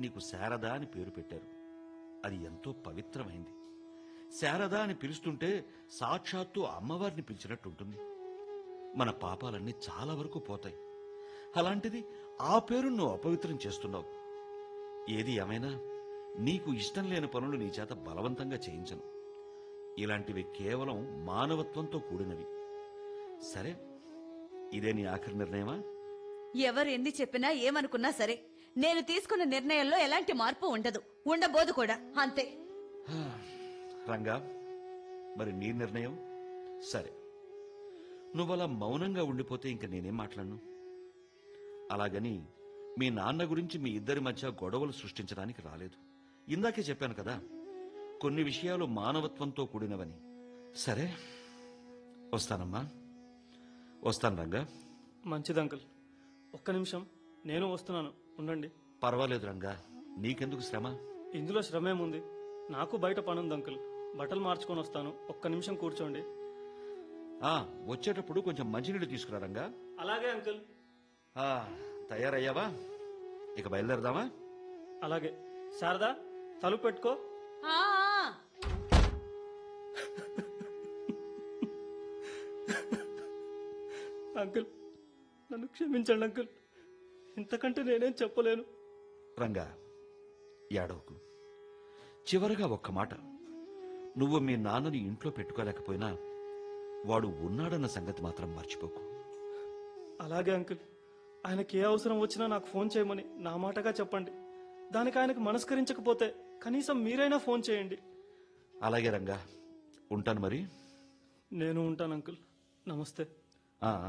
నీకు శారద అని పేరు పెట్టారు అది ఎంతో పవిత్రమైంది శారద అని పిలుస్తుంటే సాక్షాత్తు అమ్మవారిని పిలిచినట్టుంటుంది మన పాపాలన్నీ చాలా వరకు పోతాయి అలాంటిది ఆ పేరు నువ్వు అపవిత్రం చేస్తున్నావు ఏది ఏమైనా నీకు ఇష్టం లేని పనులు నీ చేత బలవంతంగా చేయించను ఇలాంటివి కేవలం మానవత్వంతో కూడినవి సరే ఇదే నీ ఆఖరి నిర్ణయమా ఎవరు ఎన్ని చెప్పినా ఏమనుకున్నా సరే నేను తీసుకున్న నిర్ణయంలో ఎలాంటి మార్పు ఉండదు ఉండబోదు కూడా అంతే రంగా మరి నీ నిర్ణయం సరే నువ్వలా మౌనంగా ఉండిపోతే ఇంక నేనేం మాట్లాడను అలాగని మీ నాన్న గురించి మీ ఇద్దరి మధ్య గొడవలు సృష్టించడానికి రాలేదు ఇందాకే చెప్పాను కదా కొన్ని విషయాలు మానవత్వంతో కూడినవని సరే వస్తానమ్మా వస్తాను రంగా మంచిది అంకుల్ ఒక్క నిమిషం నేను వస్తున్నాను ఉండండి పర్వాలేదు రంగా నీకెందుకు శ్రమ ఇందులో శ్రమేముంది నాకు బయట పనుంది అంకుల్ బట్టలు మార్చుకొని వస్తాను ఒక్క నిమిషం కూర్చోండి ఆ వచ్చేటప్పుడు కొంచెం మంచినీళ్ళు తీసుకురా రంగా అలాగే అంకుల్ ఆ, తయారయ్యావా ఇక బయలుదేరదామా అలాగే శారదా తలుపు పెట్టుకో ఆ అంకుల్ నన్ను క్షమించండి అంకుల్ ఇంతకంటే నేనేం చెప్పలేను రంగా ఏడవకు చివరగా ఒక్క మాట నువ్వు మీ నాన్నని ఇంట్లో పెట్టుకోలేకపోయినా వాడు ఉన్నాడన్న సంగతి మాత్రం మర్చిపోకు అలాగే అంకుల్ ఆయనకి ఏ అవసరం వచ్చినా నాకు ఫోన్ చేయమని నా మాటగా చెప్పండి దానికి ఆయనకు మనస్కరించకపోతే కనీసం మీరైనా ఫోన్ చేయండి అలాగే రంగా ఉంటాను మరి నేను ఉంటాను అంకుల్ నమస్తే ఆ, ఆ.